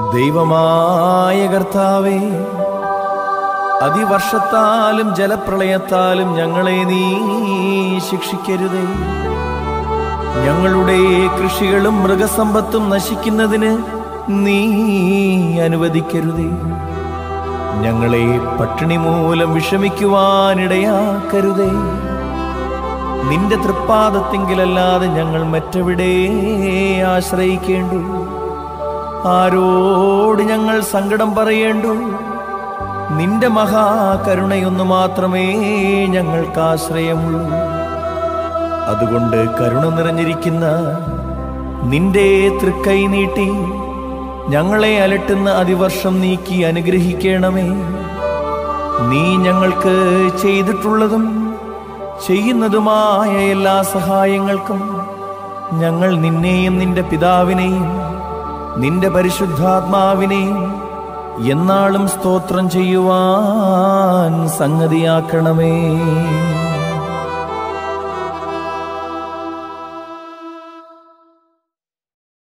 ദൈവമായ കർത്താവേ അതിവർഷത്താലും ജലപ്രളയത്താലും ഞങ്ങളെ നീ ശിക്ഷിക്കരുതേ ഞങ്ങളുടെ കൃഷികളും മൃഗസമ്പത്തും നശിക്കുന്നതിന് നീ അനുവദിക്കരുതേ ഞങ്ങളെ പട്ടിണി മൂലം വിഷമിക്കുവാനിടയാക്കരുതേ നിന്റെ തൃപ്പാദത്തിങ്കിലല്ലാതെ ഞങ്ങൾ മറ്റെവിടെ ആശ്രയിക്കേണ്ടു ആരോട് ഞങ്ങൾ സങ്കടം പറയേണ്ടു നിന്റെ മഹാകരുണയൊന്നു മാത്രമേ ഞങ്ങൾക്ക് ആശ്രയമുള്ളൂ അതുകൊണ്ട് കരുണ നിറഞ്ഞിരിക്കുന്ന നിന്റെ തൃക്കൈ നീട്ടി ഞങ്ങളെ അലട്ടുന്ന അതിവർഷം നീക്കി അനുഗ്രഹിക്കണമേ നീ ഞങ്ങൾക്ക് ചെയ്തിട്ടുള്ളതും ചെയ്യുന്നതുമായ എല്ലാ സഹായങ്ങൾക്കും ഞങ്ങൾ നിന്നെയും നിന്റെ പിതാവിനെയും നിന്റെ പരിശുദ്ധാത്മാവിനെയും എന്നാളും സ്തോത്രം ചെയ്യുവാൻ സംഗതിയാക്കണമേ